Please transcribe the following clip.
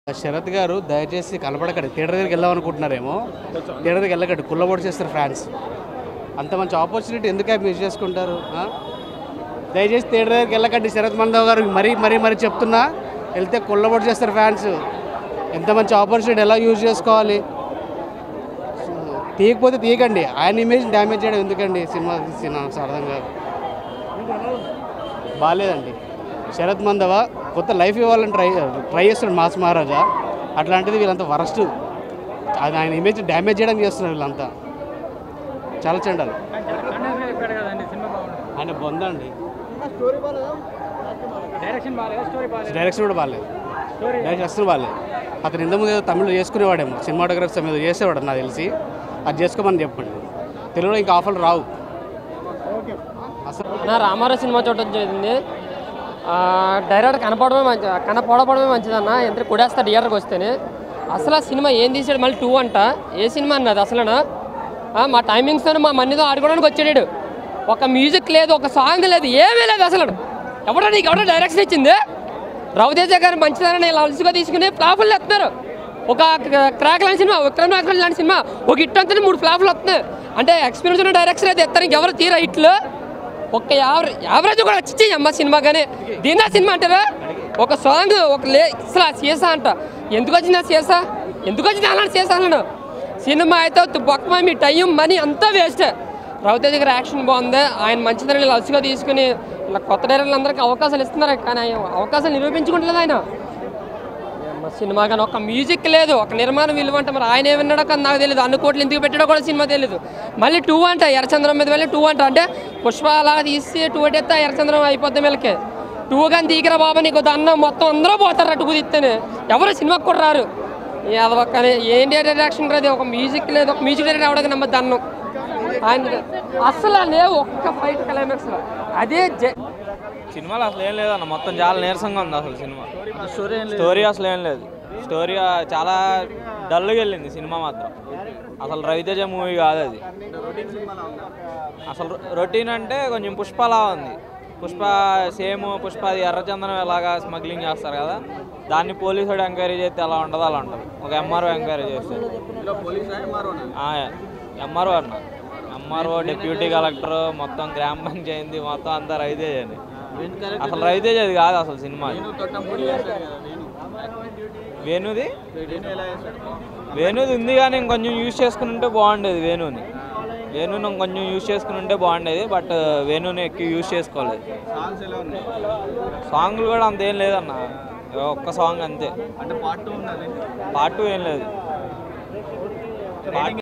శరత్ గారు దయచేసి కనపడకండి థియేటర్ దగ్గరికి వెళ్దాం అనుకుంటున్నారేమో థియేటర్ దగ్గరికి వెళ్ళకండి కుల్లబోటు చేస్తారు ఫ్యాన్స్ అంత మంచి ఆపర్చునిటీ ఎందుకు మిస్ చేసుకుంటారు ఆ? దయచేసి థియేటర్ దగ్గరికి వెళ్ళకండి శరత్ మందవ్ గారు మరీ మరీ మరీ చెప్తున్నా వెళ్తే కుల్లబోటు చేస్తారు ఫ్యాన్స్ ఎంత మంచి ఆపర్చునిటీ ఎలా యూజ్ చేసుకోవాలి తీయకపోతే తీయకండి ఆయన ఇమేజ్ డ్యామేజ్ చేయడం ఎందుకండి సినిమా సినిమా అర్థం కాదు బాగాలేదండి శరత్ మందవ కొత్త లైఫ్ ఇవ్వాలని ట్రై ట్రై చేస్తున్నాడు మాస్ మహారాజా అట్లాంటిది వీళ్ళంతా వరస్ట్ అది ఆయన ఇమేజ్ డ్యామేజ్ చేయడానికి చేస్తున్నారు వీళ్ళంతా చాలా చెండాలి చెప్పాడు కదండి సినిమా బాగుంది ఆయన బొందండి డైరెక్షన్ బాగాలేదు స్టోరీ బాగాలేదు డైరెక్షన్ కూడా బాగాలేదు స్టోరీ డైరెక్షన్ అసలు బాగాలేదు అతను ఇంతకుముందు ఏదో తమిళ చేసుకునేవాడేమో సినిమాటోగ్రఫీ మీద చేసేవాడు నాకు తెలిసి అది చేసుకోమని చెప్పండి తెలుగులో ఇంకా ఆఫర్లు రావు అసలు నా రామారావు సినిమా చూడటం జరిగింది ఆ, డైరెక్ట్ కనపడమే మంచి కనపడపడమే మంచిదన్న ఎంత కొడేస్తా థియేటర్కి వస్తేనే అసలు ఆ సినిమా ఏం తీసాడు మళ్ళీ టూ అంట ఏ సినిమా అన్నది అసలు మా టైమింగ్స్తో మా మనీతో ఆడుకోవడానికి వచ్చాడు ఒక మ్యూజిక్ లేదు ఒక సాంగ్ లేదు ఏమీ లేదు అసలు ఎవడో నీకు ఎవడో డైరెక్షన్ ఇచ్చింది రవితేజ గారు మంచిదని ఇలా అలసిగా తీసుకుని ఫ్లాపులు ఎత్తున్నారు ఒక క్రాక్ లాంటి సినిమా విక్రమ్ రాఘవన్ లాంటి సినిమా ఒక హిట్ అంతా మూడు ఫ్లాపులు వస్తున్నాయి అంటే ఎక్స్పీరియన్స్ ఉన్న డైరెక్షన్ అయితే ఎత్తారు ఇంకెవరు తీరా హిట్లు ఒక్క యావరేజ్ యావరేజ్ కూడా వచ్చి అమ్మ సినిమా కానీ దీనా సినిమా అంటారా ఒక సాంగ్ ఒక లే అసలు ఆ సీసా అంట ఎందుకు వచ్చింది ఆ సీసా ఎందుకు వచ్చింది అలాంటి సీసా అన్నాడు సినిమా అయితే బొక్క మీ టైం మనీ అంతా వేస్ట్ రవితేజ గారి యాక్షన్ బాగుంది ఆయన మంచిదని లసుగా తీసుకుని ఇలా కొత్త డైరెక్టర్లు అందరికీ అవకాశాలు ఇస్తున్నారు కానీ ఆయన అవకాశాలు నిరూపించుకుంటలేదు ఆయన ఏమ్మా సినిమా కానీ ఒక మ్యూజిక్ లేదు ఒక నిర్మాణం విలువ అంటే మరి ఆయన ఏమన్నాడో కానీ నాకు తెలియదు అన్ని కోట్లు ఎందుకు పెట్టాడో కూడా సినిమా తెలియదు మళ్ళీ టూ అంట ఎర్రచంద్రం మీద వెళ్ళి టూ అంట అంటే పుష్ప అలా తీసి టూ ఎత్తే ఎర్రచంద్రం అయిపోద్ది వీళ్ళకి టూ కానీ తీగరా బాబా నీకు అన్నం మొత్తం అందరూ పోతారు టూ తీస్తేనే ఎవరు సినిమాకి కూడా రారు అది ఒక ఏం డైరెక్షన్ లేదు ఒక మ్యూజిక్ లేదు ఒక మ్యూజిక్ డైరెక్టర్ అవడానికి నమ్మద్దు అన్నం ఆయన అసలు లేవు ఒక్క ఫైట్ క్లైమాక్స్ అదే జ- సినిమాలో అసలు ఏం లేదన్న మొత్తం చాలా నీరసంగా ఉంది అసలు సినిమా స్టోరీ అసలు ఏం లేదు స్టోరీ చాలా డల్గా వెళ్ళింది సినిమా మాత్రం అసలు రవితేజ మూవీ కాదు అది అసలు రొటీన్ అంటే కొంచెం పుష్పలా ఉంది పుష్ప సేమ్ పుష్ప అది ఎర్రచందనం ఎలాగా స్మగ్లింగ్ చేస్తారు కదా దాన్ని పోలీసుడు ఎంక్వైరీ చేస్తే ఎలా ఉండదు అలా ఉంటుంది ఒక ఎంఆర్ఓ ఎంక్వైరీ చేస్తే ఎంఆర్ఓ అన్న ఎంఆర్ఓ డిప్యూటీ కలెక్టర్ మొత్తం గ్రామ పంచాయతీ మొత్తం అంతా రవితేజ్ అని అసలు రవితేజ్ అది కాదు అసలు సినిమా వేణుది వేణుది ఉంది కానీ ఇంకొంచెం యూజ్ చేసుకుని ఉంటే బాగుండేది వేణుని వేణుని ఇంకొంచెం యూజ్ చేసుకుని ఉంటే బాగుండేది బట్ వేణుని ఎక్కువ యూజ్ చేసుకోలేదు సాంగ్లు కూడా అంత ఏం లేదన్న ఒక్క సాంగ్ అంతే అంటే పార్ట్ టూ ఉన్నది పార్ట్ టూ ఏం లేదు పార్ట్